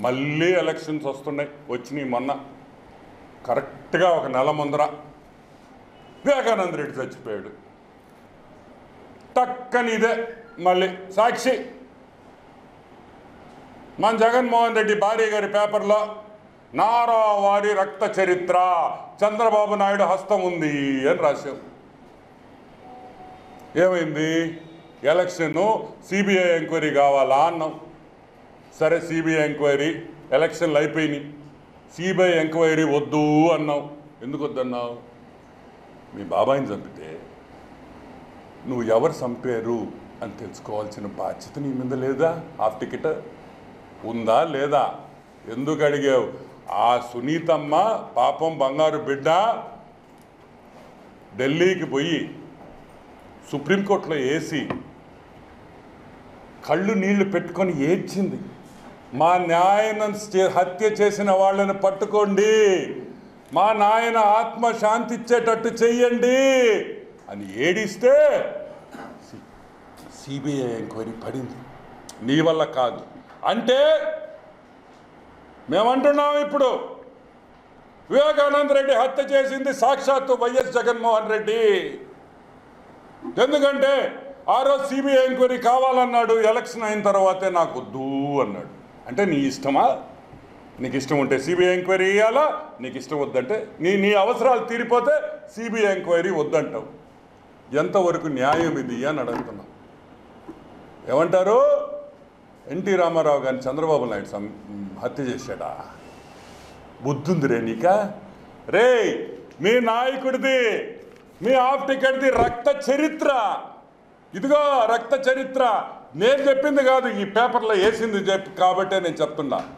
మళ్ళీ ఎలక్షన్స్ వస్తున్నాయి వచ్చినాయి మొన్న కరెక్ట్గా ఒక నెల ముందర వివేకానంద రెడ్డి చచ్చిపోయాడు టక్కని ఇదే మళ్ళీ సాక్షి మన జగన్మోహన్ రెడ్డి భార్య గారి పేపర్లో నారా వారి రక్త చరిత్ర చంద్రబాబు నాయుడు హస్తం ఉంది అని రాశాం ఏమైంది ఎలక్షన్ సిబిఐ ఎంక్వైరీ కావాలా అన్నాం సరే సిబిఐ ఎంక్వైరీ ఎలక్షన్లు అయిపోయినాయి సిబిఐ ఎంక్వైరీ వద్దు అన్నావు ఎందుకు వద్దన్నావు మీ బాబాయిని చంపితే నువ్వు ఎవరు చంపారు అని తెలుసుకోవాల్సిన బాధ్యత నీ మీద లేదా హాఫ్ టికెట్ ఉందా లేదా ఎందుకు అడిగావు ఆ సునీతమ్మ పాపం బంగారు బిడ్డ ఢిల్లీకి పోయి సుప్రీంకోర్టులో వేసి కళ్ళు నీళ్లు పెట్టుకొని ఏడ్చింది మా నాయన చే- హత్య చేసిన వాళ్ళని పట్టుకోండి మా నాయన ఆత్మ శాంతి ఇచ్చేటట్టు చెయ్యండి అని ఏడిస్తే సిబిఐ ఎంక్వైరీ పడింది నీ వల్ల కాదు అంటే మేమంటున్నాం ఇప్పుడు వివేకానంద రెడ్డి హత్య చేసింది సాక్షాత్తు వైఎస్ జగన్మోహన్ రెడ్డి ఎందుకంటే ఆ రోజు సిబిఐ ఎంక్వైరీ కావాలన్నాడు ఎలక్షన్ అయిన తర్వాతే నాకు వద్దు అన్నాడు అంటే నీ ఇష్టమా నీకు ఇష్టం ఉంటే సిబిఐ ఎంక్వైరీ ఇవ్వాలా నీకు ఇష్టం వద్దంటే నీ నీ అవసరాలు తీరిపోతే సిబిఐ ఎంక్వైరీ వద్దంటావు ఎంతవరకు న్యాయం ఇది అని అడుగుతున్నాం ఏమంటారు ఎన్టీ రామారావు గారిని చంద్రబాబు నాయుడు సం హత్య చేశాడా బుద్ధుంది రే నీక రే మీ నాయకుడిది మీ ఆఫ్ టికెట్ది రక్త చరిత్ర ఇదిగో రక్త చరిత్ర నేను చెప్పింది కాదు ఈ పేపర్లో వేసింది చెప్పి కాబట్టే నేను చెప్తున్నా